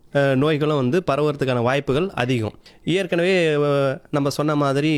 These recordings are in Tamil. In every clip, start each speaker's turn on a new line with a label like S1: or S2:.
S1: அஹ், நோய்களும் வந்து பரவுறதுக்கான வாய்ப்புகள் அதிகம் ஏற்கனவே அஹ், நம்ம சொன்ன மாதிரி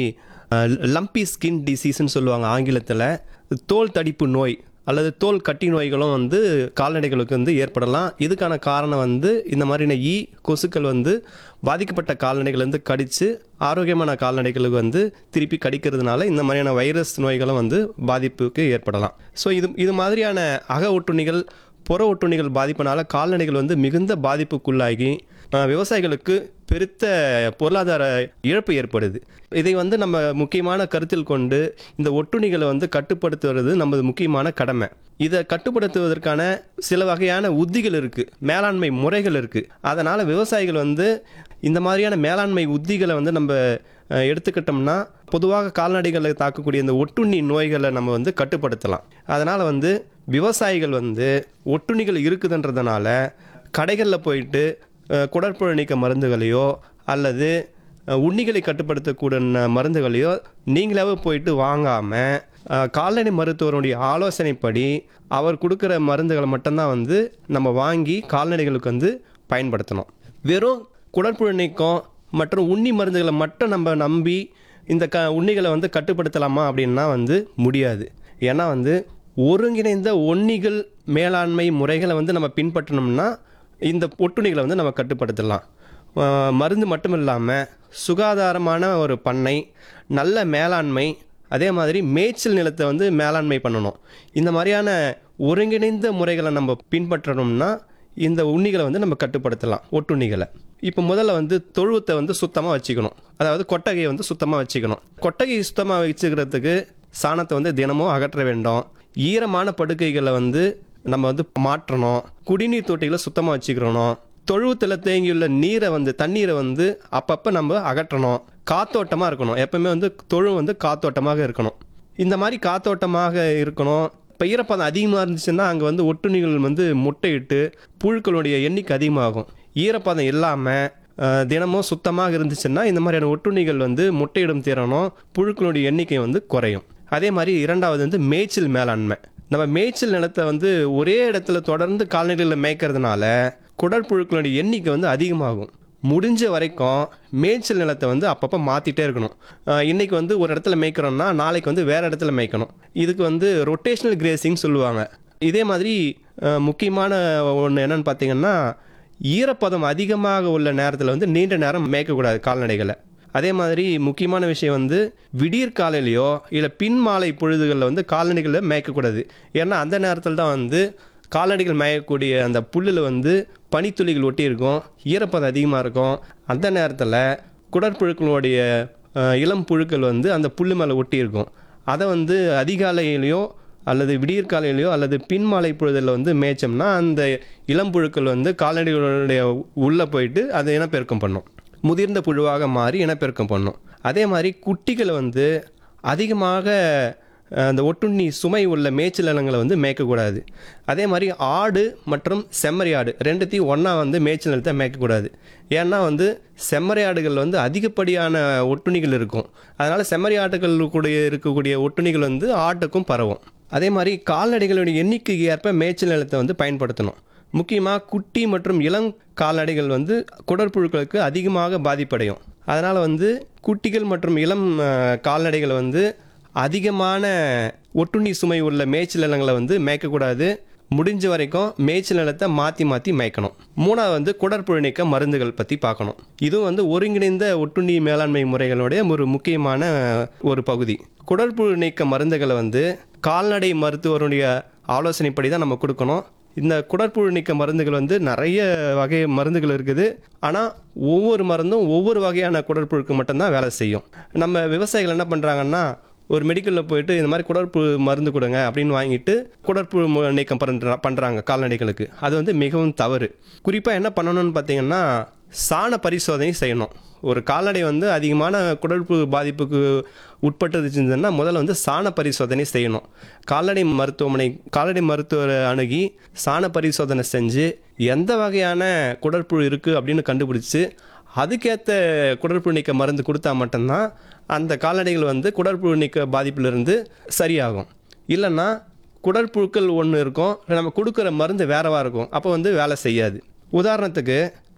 S1: லம்பி ஸ்கின் டிசீஸ்ன்னு சொல்லுவாங்க ஆங்கிலத்தில் தோல் தடிப்பு நோய் அல்லது தோல் கட்டி நோய்களும் வந்து கால்நடைகளுக்கு வந்து ஏற்படலாம் இதுக்கான காரணம் வந்து இந்த மாதிரியான ஈ கொசுக்கள் வந்து பாதிக்கப்பட்ட கால்நடைகள் வந்து கடித்து ஆரோக்கியமான கால்நடைகளுக்கு வந்து திருப்பி கடிக்கிறதுனால இந்த மாதிரியான வைரஸ் நோய்களும் வந்து பாதிப்புக்கு ஏற்படலாம் ஸோ இது இது மாதிரியான அக ஒட்டுண்ணிகள் புற ஒட்டுண்ணிகள் பாதிப்பினால கால்நடைகள் வந்து மிகுந்த பாதிப்புக்குள்ளாகி அஹ், விவசாயிகளுக்கு பெருத்த பொருளாதார இழப்பு ஏற்படுது இதை வந்து நம்ம முக்கியமான கருத்தில் கொண்டு இந்த ஒட்டுண்ணிகளை வந்து கட்டுப்படுத்துவது நமது முக்கியமான கடமை இதை கட்டுப்படுத்துவதற்கான சில வகையான உத்திகள் இருக்குது மேலாண்மை முறைகள் இருக்குது அதனால் விவசாயிகள் வந்து இந்த மாதிரியான மேலாண்மை உத்திகளை வந்து நம்ம அஹ், எடுத்துக்கிட்டோம்னா பொதுவாக கால்நடைகளை தாக்கக்கூடிய இந்த ஒட்டுண்ணி நோய்களை நம்ம வந்து கட்டுப்படுத்தலாம் அதனால் வந்து விவசாயிகள் வந்து ஒட்டுண்ணிகள் இருக்குதுன்றதுனால கடைகளில் போயிட்டு அஹ், குடற்புழு நீக்க மருந்துகளையோ அல்லது அஹ், உண்ணிகளை கட்டுப்படுத்தக்கூடிய ந- மருந்துகளையோ நீங்களாவே போயிட்டு வாங்காமல் கால்நடை மருத்துவருடைய ஆலோசனைப்படி அவர் கொடுக்குற மருந்துகளை மட்டும்தான் வந்து நம்ம வாங்கி கால்நடைகளுக்கு வந்து பயன்படுத்தணும் வெறும் குடற்புழு நீக்கம் மற்றும் உண்ணி மருந்துகளை மட்டும் நம்ம நம்பி இந்த க உண்ணிகளை வந்து கட்டுப்படுத்தலாமா அப்படின்னா வந்து முடியாது ஏன்னா வந்து ஒருங்கிணைந்த ஒன்னிகள் மேலாண்மை முறைகளை வந்து நம்ம பின்பற்றணும்னா இந்த ஒட்டுண்ணிகளை வந்து நம்ம கட்டுப்படுத்தலாம் அஹ் மருந்து மட்டும் இல்லாமல் சுகாதாரமான ஒரு பண்ணை நல்ல மேலாண்மை அதே மாதிரி மேய்ச்சல் நிலத்தை வந்து மேலாண்மை பண்ணணும் இந்த மாதிரியான ஒருங்கிணைந்த முறைகளை நம்ம பின்பற்றணும்னா இந்த உண்ணிகளை வந்து நம்ம கட்டுப்படுத்தலாம் ஒட்டுண்ணிகளை இப்போ முதல்ல வந்து தொழுவத்தை வந்து சுத்தமாக வச்சுக்கணும் அதாவது கொட்டகையை வந்து சுத்தமாக வச்சுக்கணும் கொட்டகையை சுத்தமாக வச்சுக்கிறதுக்கு சாணத்தை வந்து தினமும் அகற்ற வேண்டும் ஈரமான படுக்கைகளை வந்து நம்ம வந்து மாற்றணும் குடிநீர் தொட்டிகளை சுத்தமாக வச்சுக்கிறணும் தொழுவத்தில் தேங்கியுள்ள நீரை வந்து தண்ணீரை வந்து அப்பப்போ நம்ம அகற்றணும் காத்தோட்டமாக இருக்கணும் எப்பவுமே வந்து தொழு வந்து காத்தோட்டமாக இருக்கணும் இந்த மாதிரி காத்தோட்டமாக இருக்கணும் இப்போ ஈரப்பதம் அதிகமாக இருந்துச்சுன்னா அங்கே வந்து ஒட்டுண்ணிகள் வந்து முட்டையிட்டு புழுக்களுடைய எண்ணிக்கை அதிகமாகும் ஈரப்பதம் இல்லாமல் தினமும் சுத்தமாக இருந்துச்சுன்னா இந்த மாதிரியான ஒட்டுண்ணிகள் வந்து முட்டையிடும் திறனும் புழுக்களுடைய எண்ணிக்கை வந்து குறையும் அதே மாதிரி இரண்டாவது வந்து மேய்ச்சல் மேலாண்மை நம்ம மேய்ச்சல் நிலத்தை வந்து ஒரே இடத்துல தொடர்ந்து கால்நடைகளில் மேய்க்கிறதுனால குடற்புழுக்களுடைய எண்ணிக்கை வந்து அதிகமாகும் முடிஞ்ச வரைக்கும் மேய்ச்சல் நிலத்தை வந்து அப்பப்போ மாற்றிட்டே இருக்கணும் அஹ் இன்னைக்கு வந்து ஒரு இடத்துல மேய்க்கிறோம்னா நாளைக்கு வந்து வேறு இடத்துல மேய்க்கணும் இதுக்கு வந்து ரொட்டேஷனல் கிரேசிங் சொல்லுவாங்க இதே மாதிரி அஹ் முக்கியமான ஒன்று என்னன்னு பார்த்தீங்கன்னா ஈரப்பதம் அதிகமாக உள்ள நேரத்தில் வந்து நீண்ட நேரம் மேய்க்கக்கூடாது கால்நடைகளை அதே மாதிரி முக்கியமான விஷயம் வந்து விடியற் காலையிலையோ இல்லை பின் மாலை பொழுதுகளில் வந்து கால்நடைகளை மேய்க்கக்கூடாது ஏன்னா அந்த நேரத்தில் தான் வந்து கால்நடைகள் மேயக்கூடிய அந்த புல்லில் வந்து பனித்துளிகள் ஒட்டி இருக்கும் ஈரப்பதம் அதிகமாக இருக்கும் அந்த நேரத்தில் குடற்புழுக்களுடைய அஹ், இளம் புழுக்கள் வந்து அந்த புல்லு மேலே ஒட்டி இருக்கும் அதை வந்து அதிகாலையிலையோ அல்லது விடியற் காலையிலையோ அல்லது பின்மாலை பொழுதில் வந்து மேய்ச்சோம்னா அந்த இளம் புழுக்கள் வந்து கால்நடைகளுடைய உள்ளே போயிட்டு அதை இனப்பெருக்கம் பண்ணும் முதிர்ந்த புழுவாக மாறி இனப்பெருக்கம் பண்ணும் அதே மாதிரி குட்டிகளை வந்து அதிகமாக அஹ், அந்த ஒட்டுண்ணி சுமை உள்ள மேய்ச்சல் நிலங்களை வந்து மேய்க்கக்கூடாது அதே மாதிரி ஆடு மற்றும் செம்மறி ஆடு ரெண்டுத்தையும் ஒன்றா வந்து மேய்ச்சல் நிலத்தை மேய்க்கக்கூடாது ஏன்னா வந்து செம்மறி ஆடுகள் வந்து அதிகப்படியான ஒட்டுண்ணிகள் இருக்கும் அதனால் செம்மறி ஆட்டுகள் கூட இருக்கக்கூடிய ஒட்டுண்ணிகள் வந்து ஆட்டுக்கும் பரவும் அதே மாதிரி கால்நடைகளுடைய எண்ணிக்கைக்கு ஏற்ப மேய்ச்சல் நிலத்தை வந்து பயன்படுத்தணும் முக்கியமாக குட்டி மற்றும் இளம் கால்நடைகள் வந்து குடற்புழுக்களுக்கு அதிகமாக பாதிப்படையும் அதனால் வந்து குட்டிகள் மற்றும் இளம் அஹ், கால்நடைகளை வந்து அதிகமான ஒட்டுண்ணி சுமை உள்ள மேய்ச்சல் நிலங்களை வந்து மேய்க்கக்கூடாது முடிஞ்ச வரைக்கும் மேய்ச்சல் நிலத்தை மாற்றி மாற்றி மேய்க்கணும் மூணாவது வந்து குடற்புழு நீக்க மருந்துகள் பற்றி பார்க்கணும் இதுவும் வந்து ஒருங்கிணைந்த ஒட்டுண்ணி மேலாண்மை முறைகளுடைய ஒரு முக்கியமான ஒரு பகுதி குடற்புழு நீக்க மருந்துகளை வந்து கால்நடை மருத்துவருடைய ஆலோசனைப்படி தான் நம்ம கொடுக்கணும் இந்த குடற்புழு நீக்க மருந்துகள் வந்து நிறைய வகை மருந்துகள் இருக்குது ஆனால் ஒவ்வொரு மருந்தும் ஒவ்வொரு வகையான குடற்புழுக்கு மட்டும்தான் வேலை செய்யும் நம்ம விவசாயிகள் என்ன பண்ணுறாங்கன்னா ஒரு மெடிக்கலில் போயிட்டு இந்த மாதிரி குடற்புழு மருந்து கொடுங்க அப்படின்னு வாங்கிட்டு குடற்புழு மு- நீக்கம் பண்ணுற பண்ணுறாங்க கால்நடைகளுக்கு அது வந்து மிகவும் தவறு குறிப்பாக என்ன பண்ணணும்னு பார்த்தீங்கன்னா சாண பரிசோதனை செய்யணும் ஒரு கால்நடை வந்து அதிகமான குடற்புழு பாதிப்புக்கு உட்பட்டுருச்சுன்னா முதல்ல வந்து சாண பரிசோதனை செய்யணும் கால்நடை மருத்துவமனை கால்நடை மருத்துவரை அணுகி சாண பரிசோதனை செஞ்சு எந்த வகையான குடற்புழு இருக்குது அப்படின்னு கண்டுபிடிச்சு அதுக்கேற்ற குடற்புழு நீக்க மருந்து கொடுத்தா மட்டும்தான் அந்த கால்நடைகள் வந்து குடற்புழு நீக்க பாதிப்பிலிருந்து சரியாகும் இல்லைன்னா குடற்புழுக்கள் ஒன்று இருக்கும் நம்ம கொடுக்குற மருந்து வேறவா இருக்கும் அப்போ வந்து வேலை செய்யாது உதாரணத்துக்கு